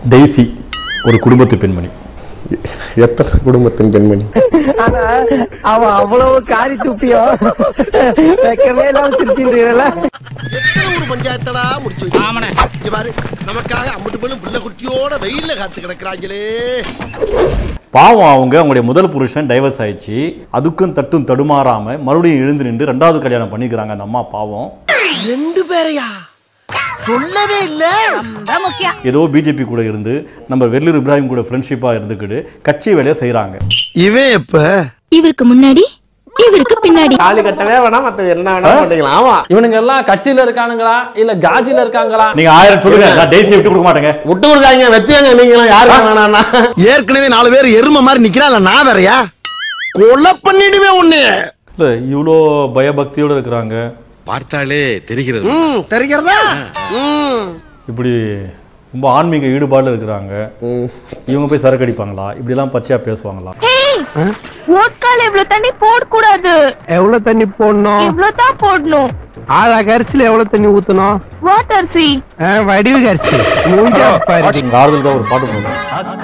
Daisy ஒரு குடும்பத்து பெண்மணி எத்தனை குடும்பத்தின் பெண்மணி ஆனா அவன் அவ்வளவு காரி துப்பியோ வெக்கமே இல்லாம சிரிச்சுன்றீங்களா எத்தனை ஒரு பஞ்சாயத்தடா முடிச்சு வச்சு இங்க பாரு நமக்காக அம்பட்டு பேரும் புள்ள குட்டியோட வெயில்ல காத்து கிடக்குறாங்களே பாவம் அவங்க அவங்களுடைய முதல் புருஷன் டைவர்ஸ் ஆயிடுச்சு அதுக்கும் தட்டும் தடுமாறாம மறுபடியும் எழுந்து நின்று ரெண்டாவது கல்யாணம் பண்ணிக்கிறாங்க அந்த அம்மா பாவம் ரெண்டு பேரையா சொல்லவே இல்ல ஏதோ பிஜேபி கூட இருந்து நம்ம வெள்ளூர் இப்ராஹிம் கூட ஃப்ரெண்ட்ஷிப்பா இருந்துக்கிட்டு கட்சி வேலையை செய்றாங்க இவன் எப்ப இவருக்கு முன்னாடி இவருக்கு பின்னாடி தாலி கட்டவே வேணாம் மத்த என்ன வேணா பண்ணிக்கலாம் ஆமா இவனுங்க எல்லாம் கட்சியில இருக்கானுங்களா இல்ல காஜில இருக்காங்களா நீங்க ஆயிரம் சொல்லுங்க நான் டெய்ஸி விட்டு கொடுக்க மாட்டேங்க விட்டு கொடுக்காங்க வச்சுங்க நீங்களும் யாருக்கும் வேணாம்னா ஏற்கனவே நாலு பேர் எரும மாதிரி நிக்கிறான்ல நான் வேறயா கொலை பண்ணிடுவேன் உன்னை இல்ல இவ்வளோ பயபக்தியோட இருக்கிறாங்க பார்த்தாலே தெரிகிறது ம் தெரிகிறதா ம் இப்படி ரொம்ப ஆன்மீக ஈடுபாடுல இருக்கிறாங்க இவங்க போய் சரக்கு அடிப்பாங்களா இப்படிலாம் பச்சையா பேசுவாங்களா ஓட்கால இவ்வளவு தண்ணி போடக்கூடாது எவ்வளவு தண்ணி போடணும் இவ்வளவு தான் போடணும் ஆழா கரிசில எவ்வளவு தண்ணி ஊத்தணும் வாட்டர் சி ஆ, வடிவு கரிசி மூஞ்சா பாரு உங்க ஆறுதலுக்காக ஒரு பாட்டு போடுறோம்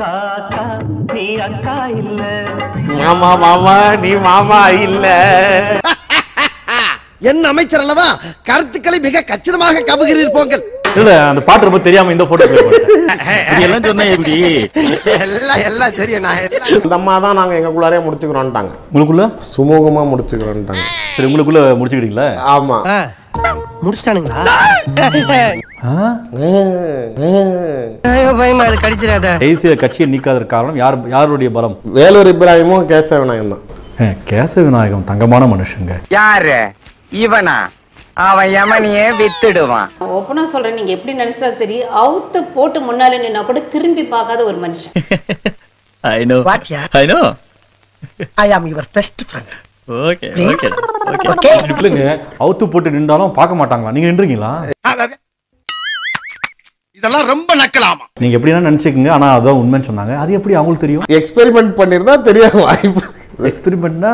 மாமா மாமா நீ மாமா இல்ல என் அமைச்சர் அல்லவா கருத்துக்களை மிக கச்சிதமாக கவுகிறீர் போங்கள் இல்ல அந்த பாட்டு ரொம்ப தெரியாம இந்த போட்டோ ப்ளே பண்ணேன் எல்லாம் சொன்ன எப்படி எல்லாம் எல்லாம் தெரியும் நான் எல்லாம் இந்த அம்மா தான் நாங்க எங்களுக்குள்ளாரே முடிச்சுக்கிறோம்ட்டாங்க உங்களுக்குள்ள சுமூகமா முடிச்சுக்கிறோம்ட்டாங்க சரி உங்களுக்குள்ள முடிச்சுக்கிட்டீங்களா ஆமா முடிச்சிட்டானுங்களா ஆ, ஆ. பயமா அது கடிச்சிடாத தேசிய கட்சியை நீக்காத காரணம் யார் யாருடைய பலம் வேலூர் இப்ராஹிமும் கேசவ விநாயகம் தான் ஏ, கேச விநாயகம் தங்கமான மனுஷங்க யாரு இவனா அவன் யமனியே வித்துடுவான் ஓப்பனாக சொல்கிறேன் நீங்கள் எப்படி நினைச்சா சரி அவுத்து போட்டு முன்னாலே நின்னா கூட திரும்பி பார்க்காத ஒரு மனுஷன் I know வாட்யா I know I am your best friend okay okay okay okay இல்லைங்க அவுத்து போட்டு நின்றாலும் பார்க்க மாட்டாங்களா நீங்க நின்றீங்களா இதெல்லாம் ரொம்ப நக்கலாமா நீங்க எப்படின்னா நினைச்சுக்கங்க ஆனா அதான் உண்மைன்னு சொன்னாங்க அது எப்படி அவங்களுக்கு தெரியும் எக்ஸ்பெரிமெண்ட் பண்ணிருந்தா தெரிய வாய்ப்பு எக்ஸ்பெரிமெண்ட்னா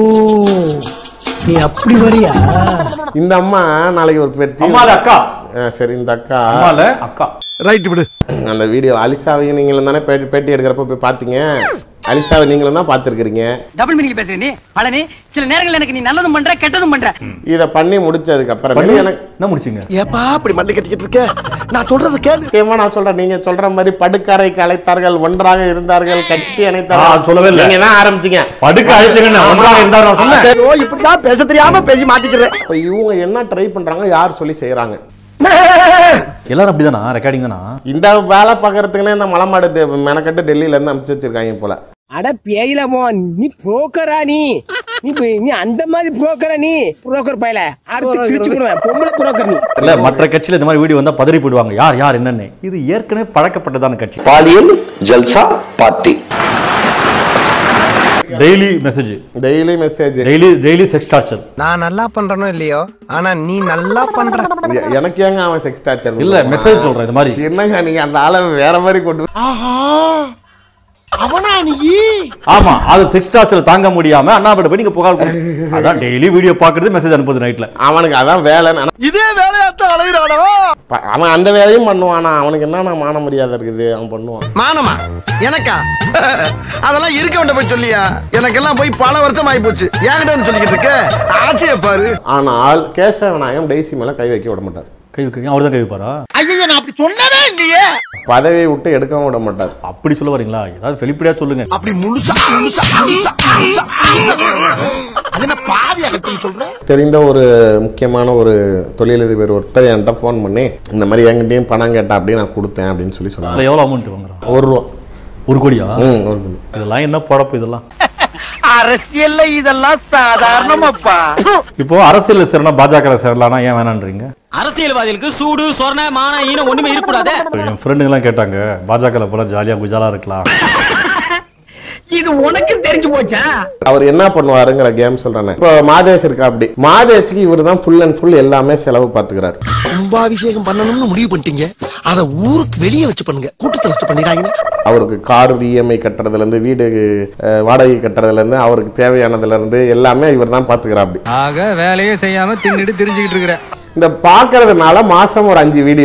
நீ அப்படி வரியா இந்த அம்மா நாளைக்கு ஒரு பெட்டி அம்மால அக்கா ஆ, சரி இந்த அக்கா அம்மால அக்கா ரைட் விடு அந்த வீடியோ அலிசாவையும் நீங்களும் தானே பேட்டி பேட்டி எடுக்கிறப்ப போய் பார்த்தீங்க அலிசாவை நீங்களும் தான் பார்த்துருக்கிறீங்க டபுள் மீனிங் பேசுற நீ பழனி சில நேரங்கள்ல எனக்கு நீ நல்லதும் பண்ற கெட்டதும் பண்ற இதை பண்ணி முடிச்சதுக்கு அப்புறம் பண்ணி எனக்கு என்ன முடிச்சீங்க ஏப்பா அப்படி மல்லி கட்டிக்கிட்டு இருக்க நான் சொல்றது கேளு முக்கியமா நான் சொல்றேன் நீங்க சொல்ற மாதிரி படுக்கறை கலைத்தார்கள் ஒன்றாக இருந்தார்கள் கட்டி ஆ, அணைத்தார்கள் அது சொல்லவே இல்ல. நீங்க தான் ஆரம்பிச்சீங்க படுக்க அழைச்சுங்க ஒன்றாக இருந்தாரு நான் சொன்னேன் ஐயோ இப்படிதான் பேச தெரியாம பேசி மாட்டிக்கிறேன் இப்ப இவங்க என்ன ட்ரை பண்றாங்க யார் சொல்லி செய்யறாங்க எல்லாரும் அப்படிதானா ரெக்கார்டிங் தானா இந்த வேலை பார்க்கறதுக்குன்னே இந்த மலமாடு டெ- மெனக்கட்டு டெல்லியில இருந்து அனுப்பிச்சு வச்சிருக்காங்க போல அட பேயில போ நீ புரோக்கரா நீ நீ போய்- நீ அந்த மாதிரி புரோக்கரா நீ புரோக்கர் பயல அடுத்து கிழிச்சுக்கிடுவேன் பொம்பளை புரோக்கர் நீ இல்ல மற்ற கட்சியில இந்த மாதிரி வீடியோ வந்தா பதறி போயிடுவாங்க யார் யார் என்னன்னு இது ஏற்கனவே பழக்கப்பட்டதான கட்சி பாலியல் ஜல்சா party daily message daily message daily daily sex torture நான் நல்லா பண்றனோ இல்லையோ ஆனா நீ நல்லா பண்ற எனக்கு ஏங்க அவன் செக்ஸ் டார்ச்சர் இல்ல மெசேஜ் சொல்றேன் இந்த மாதிரி என்னங்க நீங்க அந்த ஆளை வேற மாதிரி கொண்டு வந்து- ஆஹா அவனா நீ ஆமா அது செக்ஸ் டார்ச்சர் தாங்க முடியாம அண்ணாபிட்ட போய் நீங்க புகார் கொடு. அதான் டெய்லி வீடியோ பாக்குறது மெசேஜ் அனுப்புது நைட்ல அவனுக்கு அதான் வேலைன்னு ஆனா, இதே வேலையாத்தான் அலைகிறானோ ப- அவன் அந்த வேலையும் பண்ணுவான் ஆனா அவனுக்கு என்ன மான மரியாதை இருக்குது அவன் பண்ணுவான் மானமா எனக்கா அதெல்லாம் இருக்க வேண்டாம் போய் சொல்லியா எனக்கெல்லாம் போய் பல வருஷம் ஆகி போச்சு என்கிட்ட வந்து சொல்லிக்கிட்டு இருக்க ஆசைய பாரு ஆனால் கேசவ விநாயகம் டெய்ஸி மேல கை வைக்க விட மாட்டார் கை வைக்க அவர் தான் கை வைப்பாரா ஐயோ நான் அப்படி சொன்னவே இல்லையே பதவியை விட்டு எடுக்கவும் விட மாட்டார் அப்படி சொல்ல வரீங்களா ஏதாவது வெளிப்படையா சொல்லுங்க அப்படி முழுசா முழுசா முழுசா முழுசா அது என்ன பாதியா கட் பண்ணி சொல்றேன் தெரிந்த ஒரு முக்கியமான ஒரு தொழிலதிபர் ஒருத்தர் என்கிட்ட ஃபோன் பண்ணி இந்த மாதிரி என்கிட்டயும் பணம் கேட்டா அப்படியே நான் கொடுத்தேன் அப்படின்னு சொல்லி சொன்னாங்க அதுல எவ்வளவு அமௌண்ட் வாங்குறான் ஒரு ரூபா ஒரு கோடியா ம் ஒரு கோடி இதெல்லாம் என்ன பழப்பு இதெல்லாம் அரசியல்ல இதெல்லாம் சாதாரணமாப்பா இப்போ அரசியல் சேரனா பாஜக சேரலானா ஏன் வேணான்றீங்க அரசியல்வாதிகளுக்கு சூடு சொரண மான ஈனம் ஒண்ணுமே இருக்கக்கூடாது என் ஃப்ரெண்டுங்கெல்லாம் கேட்டாங்க பாஜக போல ஜாலியா குஜாலா இருக்கலாம் இது உனக்கு தெரிஞ்சு போச்சா அவர் என்ன பண்ணுவாருங்கிற கேம் சொல்றேன் இப்போ மாதேஷ் இருக்கா அப்படி மாதேஷ்க்கு இவர் தான் ஃபுல் அண்ட் ஃபுல் எல்லாமே செலவு பார்த்துக்கிறாரு கும்பாபிஷேகம் பண்ணணும்னு முடிவு பண்ணிட்டீங்க அத ஊருக்கு வெளியே வச்சு பண்ணுங்க கூட்டத்தை வச்சு பண்ணிடாங்க அவருக்கு கார் இஎம்ஐ கட்டுறதுல இருந்து வீடு அஹ், வாடகை கட்டுறதுல இருந்து அவருக்கு தேவையானதுல இருந்து எல்லாமே இவர் தான் பாத்துக்கிறா அப்படி ஆக வேலையே செய்யாம தின்னுட்டு தெரிஞ்சுக்கிட்டு இருக்கிற இந்த பார்க்கறதுனால மாசம் ஒரு அஞ்சு வீடியோ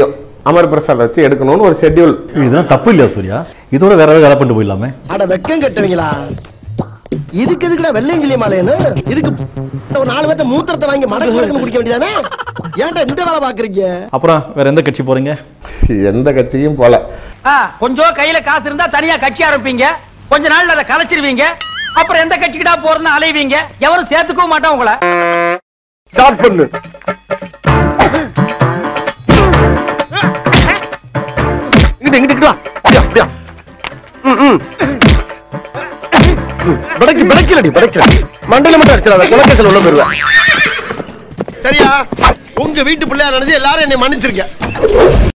அமர் பிரசாத் வச்சு எடுக்கணும்னு ஒரு ஷெட்யூல் இதுதான் தப்பு இல்லையா சூர்யா இதோட வேற ஏதாவது வேலை பண்ணிட்டு போயிடலாமே அட வெக்கம் கட்டுவீங்களா இதுக்கு எதுக்குடா வெள்ளையங்கிலி மாலையன்னு இதுக்கு ஒரு நாலு பேர்த்த மூத்திரத்தை வாங்கி மடக்கு மடக்கு குடிக்க வேண்டியதானே ஏன்டா இந்த வேலை பாக்குறீங்க அப்புறம் வேற எந்த கட்சி போறீங்க எந்த கட்சியும் போல கொஞ்சம் கையில காசு இருந்தா தனியா கட்சி ஆரம்பிப்பீங்க கொஞ்ச நாள்ல அதை கலைச்சிருவீங்க அப்புறம் எந்த கட்சிக்கிட்டா போறதுன்னு அலைவீங்க எவரும் சேர்த்துக்கவும் மாட்டான் உங்களை ஸ்டார்ட் பண்ணு இங்கிட்டு இங்கிட்டு வா அப்படியா அப்படியா ம், ம். படைக்கு படைக்கலடி படைக்கல மண்டல மட்டும் அடிச்சிடாத குலக்கத்தில் உள்ள போயிருவேன் சரியா உங்க வீட்டு பிள்ளையா நினைச்சு எல்லாரும் என்னை மன்னிச்சிருக்க